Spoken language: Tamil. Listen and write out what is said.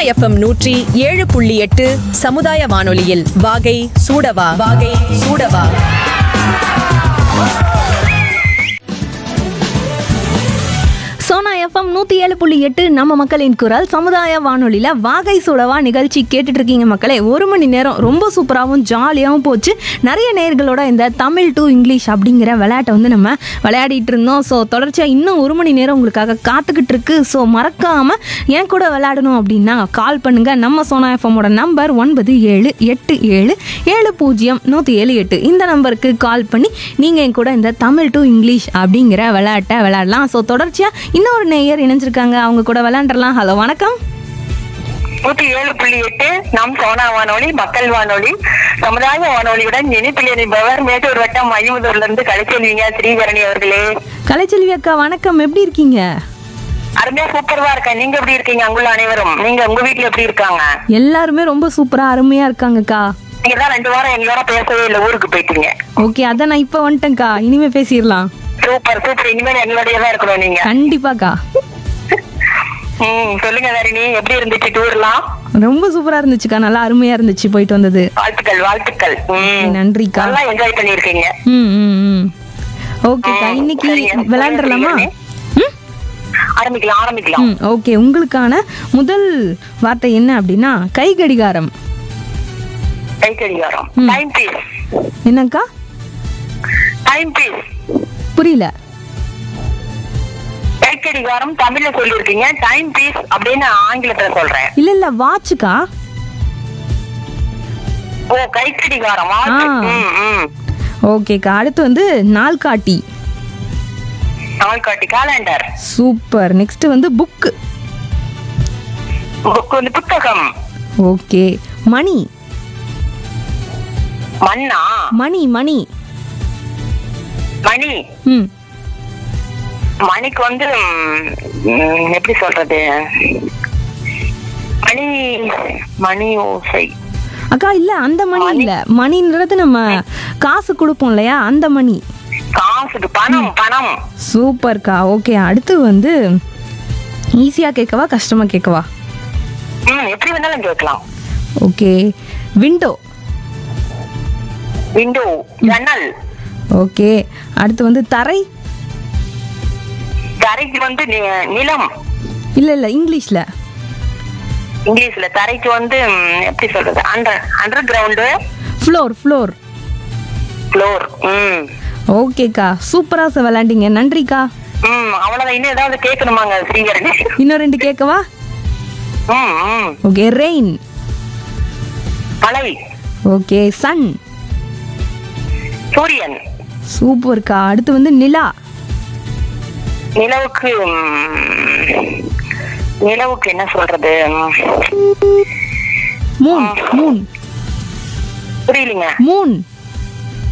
எஃப்எம் நூற்றி ஏழு புள்ளி எட்டு சமுதாய வானொலியில் வாகை சூடவா வாகை சூடவா சோனா எஃப்எம் நூற்றி ஏழு புள்ளி எட்டு நம்ம மக்களின் குரல் சமுதாய வானொலியில் வாகை சுடவா நிகழ்ச்சி கேட்டுட்டு இருக்கீங்க மக்களே ஒரு மணி நேரம் ரொம்ப சூப்பராகவும் ஜாலியாகவும் போச்சு நிறைய நேர்களோட இந்த தமிழ் டு இங்கிலீஷ் அப்படிங்கிற விளையாட்டை வந்து நம்ம விளையாடிட்டு இருந்தோம் ஸோ தொடர்ச்சியாக இன்னும் ஒரு மணி நேரம் உங்களுக்காக காத்துக்கிட்டு இருக்கு ஸோ மறக்காமல் என் கூட விளையாடணும் அப்படின்னா கால் பண்ணுங்க நம்ம சோனா எஃப்எம்மோட நம்பர் ஒன்பது ஏழு எட்டு ஏழு ஏழு பூஜ்ஜியம் நூற்றி ஏழு எட்டு இந்த நம்பருக்கு கால் பண்ணி நீங்கள் என் கூட இந்த தமிழ் டு இங்கிலீஷ் அப்படிங்கிற விளையாட்டை விளையாடலாம் ஸோ தொடர்ச்சியாக இன்னொரு நேயர் இணைஞ்சிருக்காங்க அவங்க கூட விளையாண்டுறலாம் ஹலோ வணக்கம் நூத்தி ஏழு புள்ளி எட்டு நம் சோனா வானொலி மக்கள் வானொலி சமுதாய வானொலியுடன் இணைப்பில் இணைப்பவர் மேட்டூர் வட்டம் ஐம்பதூர்ல இருந்து கலைச்செல்விங்க ஸ்ரீகரணி அவர்களே கலைச்செல்வி அக்கா வணக்கம் எப்படி இருக்கீங்க அருமையா சூப்பர்வா இருக்கேன் நீங்க எப்படி இருக்கீங்க அங்குள்ள அனைவரும் நீங்க உங்க வீட்டுல எப்படி இருக்காங்க எல்லாருமே ரொம்ப சூப்பராக அருமையாக இருக்காங்கக்கா நீங்க தான் ரெண்டு வாரம் எங்களோட பேசவே இல்லை ஊருக்கு போயிட்டீங்க ஓகே அதான் நான் இப்போ வந்துட்டேன்க்கா இனிமே பேசிடலாம் சூப்பர் சூப்பர் இனிமேல் எங்களோடய தான் இருக்கணும் நீங்க கண்டிப்பாக்கா ம் சொல்லுங்க தரணி எப்படி இருந்துச்சு டூர்லாம் ரொம்ப சூப்பராக இருந்துச்சுக்கா நல்லா அருமையாக இருந்துச்சு போயிட்டு வந்தது வாழ்த்துக்கள் வாழ்த்துக்கள் ம். நன்றிக்கா நல்லா என்ஜாய் பண்ணிருக்கீங்க ம் ம் ம் ஓகேக்கா ம், இன்னைக்கு சரிங்க. விளையாண்டுறலாமா ம் ஆரம்பிக்கலாம் ஆரம்பிக்கலாம் ம் ஓகே உங்களுக்கான முதல் வார்த்தை என்ன அப்படின்னா கை கடிகாரம் கை கடிகாரம் ம். டைம் பீஸ் என்னக்கா டைம் பீஸ் புரியல கைக்கடிகாரம் தமிழ்ல சொல்லிருக்கீங்க டைம் பீஸ் அப்படின்னு ஆங்கிலத்துல சொல்றேன் இல்ல இல்ல வாட்சுக்கா ஓ கைக்கடிகாரம் watch. ஆ. ம், ம். ஓகேக்கா அடுத்து வந்து நாள்காட்டி நாள்காட்டி காலண்டர் சூப்பர் நெக்ஸ்ட் வந்து புக்கு புக் வந்து புத்தகம் ஓகே மணி மண்ணா மணி மணி மணி ம் மணிக்கு வந்து ம், எப்படி சொல்றது மணி மணி ஓசை அக்கா இல்ல அந்த மணி இல்ல மணின்றது நம்ம காசு கொடுப்போம் இல்லையா அந்த மணி காசுக்கு பணம் பணம் சூப்பர்க்கா ஓகே அடுத்து வந்து ஈஸியா கேட்கவா கஷ்டமா கேட்கவா ம் எப்படி வேணாலும் கேட்கலாம் ஓகே விண்டோ விண்டோ ஜன்னல் ஓகே அடுத்து வந்து தரை தரைக்கு வந்து நி- நிலம் இல்ல இல்ல இங்கிலீஷ்ல இங்கிலீஷ்ல தரைக்கு வந்து ம், எப்படி சொல்றது under under ground floor floor floor ம் ஓகேக்கா சூப்பரா ச- விளையாண்டீங்க நன்றிக்கா ம் அவ்வளவுதான் இன்னும் ஏதாவது கேட்கணுமாங்க ஸ்ரீகரணி இன்னும் ரெண்டு கேட்கவா ம் ம் ஓகே ரெயின் மலை ஓகே சன் சூரியன் சூப்பர்க்கா அடுத்து வந்து நிலா நிலவுக்கு ம், நிலவுக்கு என்ன சொல்றது ம், மூன் மூன் புரியலைங்க மூன்